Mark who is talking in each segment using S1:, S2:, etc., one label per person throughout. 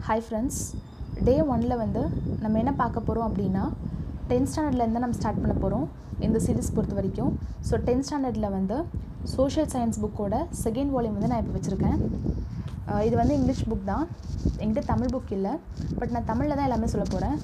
S1: hi friends டே ஒனில் வந்து நம்ம என்ன பார்க்க போகிறோம் அப்படின்னா டென்த் ஸ்டாண்டர்ட்லேருந்து நம்ம ஸ்டார்ட் பண்ண போகிறோம் இந்த சீரிஸ் பொறுத்த வரைக்கும் ஸோ டென்த் ஸ்டாண்டர்டில் வந்து சோஷியல் சயின்ஸ் புக்கோட செகண்ட் வால்யூம் வந்து நான் இப்போ வச்சுருக்கேன் அஹ் இது வந்து இங்கிலீஷ் புக் தான் என்கிட்ட தமிழ் புக் இல்லை பட் நான் தமிழில் தான் எல்லாமே சொல்ல போகிறேன்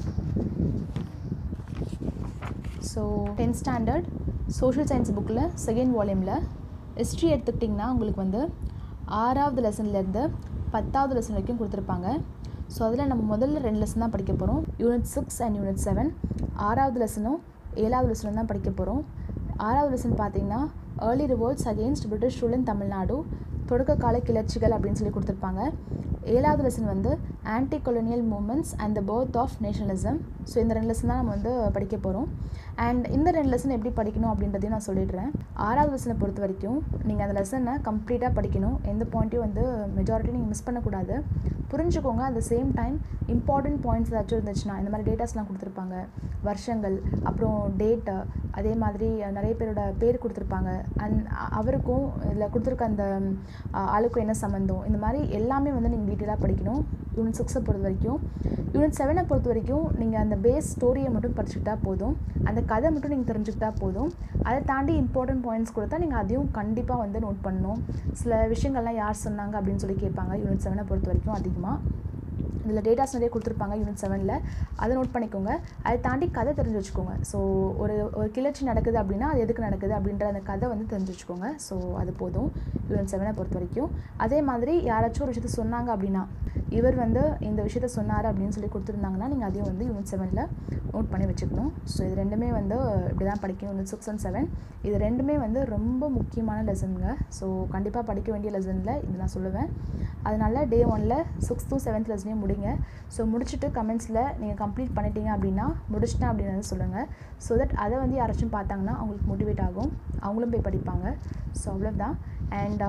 S1: so tenth standard social science புக்கில் செகண்ட் வால்யூமில் ஹிஸ்ட்ரி எடுத்துக்கிட்டிங்கன்னா உங்களுக்கு வந்து ஆறாவது லெசன்லேருந்து பத்தாவது லெசன் வரைக்கும் கொடுத்துருப்பாங்க ஸோ அதில் நம்ம முதல்ல ரெண்டு லெசன் தான் படிக்க போகிறோம் unit six and unit seven ஆறாவது லெசனும் ஏழாவது லெசனும் தான் படிக்க போகிறோம் ஆறாவது லெசன் பார்த்தீங்கன்னா early revolts against British rule in Tamil Nadu தொடக்க கால கிளர்ச்சிகள் அப்படின்னு சொல்லி கொடுத்துருப்பாங்க ஏழாவது லெசன் வந்து anti colonial movements and the birth of nationalism so இந்த ரெண்டு லெசன் தான் நம்ம வந்து படிக்க போகிறோம் அண்ட் இந்த ரெண்டு லெசன் எப்படி படிக்கணும் அப்படின்றதையும் நான் சொல்லிடுறேன் ஆறாவது லெசனை பொறுத்த வரைக்கும் நீங்கள் அந்த லெசனை கம்ப்ளீட்டாக படிக்கணும் எந்த பாயிண்ட்டையும் வந்து மெஜாரிட்டி நீங்கள் மிஸ் பண்ணக்கூடாது புரிஞ்சுக்கோங்க at the same time important points ஏதாச்சும் இருந்துச்சுன்னா இந்த மாதிரி டேட்டாஸ்லாம் கொடுத்துருப்பாங்க வருஷங்கள் அப்புறம் டேட்டு அதே மாதிரி நிறைய பேரோட பேர் கொடுத்துருப்பாங்க அண்ட் அவருக்கும் இதில் கொடுத்துருக்க அந்த அஹ், ஆளுக்கும் என்ன சம்மந்தம் இந்த மாதிரி எல்லாமே வந்து நீங்கள் டீட்டெயிலாக படிக்கணும் யூனிட் சிக்ஸை பொறுத்த வரைக்கும் யூனிட் செவனை பொறுத்த வரைக்கும் நீங்கள் அந்த பேஸ் ஸ்டோரியை மட்டும் படிச்சுக்கிட்டா போதும் அந்த கதை மட்டும் நீங்கள் தெரிஞ்சுக்கிட்டா போதும் அதை தாண்டி இம்பார்ட்டன்ட் பாயிண்ட்ஸ் கொடுத்தா நீங்கள் அதையும் கண்டிப்பாக வந்து நோட் பண்ணணும் சில விஷயங்கள்லாம் யார் சொன்னாங்க அப்படின்னு சொல்லி கேட்பாங்க யூனிட் செவனை பொறுத்த வரைக்கும் அதிகமாக இதில் டேட்டாஸ் நிறைய கொடுத்துருப்பாங்க யூனிட் செவனில் அதை நோட் பண்ணிக்கோங்க அதை தாண்டி கதை தெரிஞ்சு வச்சுக்கோங்க ஸோ ஒரு ஒரு கிளர்ச்சி நடக்குது அப்படின்னா அது எதுக்கு நடக்குது அப்படின்ற அந்த கதை வந்து தெரிஞ்சு வச்சுக்கோங்க ஸோ அது போதும் யூனிட் செவனை பொறுத்த வரைக்கும் அதே மாதிரி யாராச்சும் ஒரு விஷயத்த சொன்னாங்க அப்படின்னா இவர் வந்து இந்த விஷயத்த சொன்னார் அப்படின்னு சொல்லி கொடுத்துருந்தாங்கன்னா நீங்கள் அதையும் வந்து யூனிட் செவனில் நோட் பண்ணி வச்சுக்கணும் ஸோ இது ரெண்டுமே வந்து இப்படி தான் படிக்கணும் யூனிட் சிக்ஸ் அண்ட் செவன் இது ரெண்டுமே வந்து ரொம்ப முக்கியமான லெசனுங்க ஸோ கண்டிப்பாக படிக்க வேண்டிய லெசனில் இது நான் சொல்லுவேன் அதனால டே ஒனில் சிக்ஸ்த் to செவன்த் லெசனையும் முடிங்க ஸோ முடிச்சுட்டு கமெண்ட்ஸில் நீங்கள் கம்ப்ளீட் பண்ணிட்டீங்க அப்படின்னா முடிச்சிட்டேன் அப்படின்னு சொல்லுங்கள் ஸோ தட் அதை வந்து யாராச்சும் பார்த்தாங்கன்னா அவங்களுக்கு மோட்டிவேட் ஆகும் அவங்களும் போய் படிப்பாங்க ஸோ அவ்வளோதான் அண்ட்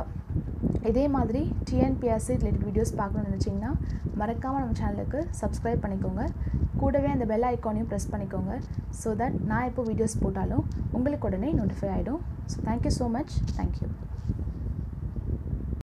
S1: இதே மாதிரி டிஎன்பிஎஸ்சி ரிலேட்டட் வீடியோஸ் பார்க்கணும்னு நினச்சிங்கன்னா மறக்காமல் நம்ம சேனலுக்கு சப்ஸ்கிரைப் பண்ணிக்கோங்க கூடவே அந்த பெல் ஐக்கானையும் ப்ரெஸ் பண்ணிக்கோங்க ஸோ தட் நான் எப்போ வீடியோஸ் போட்டாலும் உங்களுக்கு உடனே நோட்டிஃபை ஆகிடும் so thank you so much thank you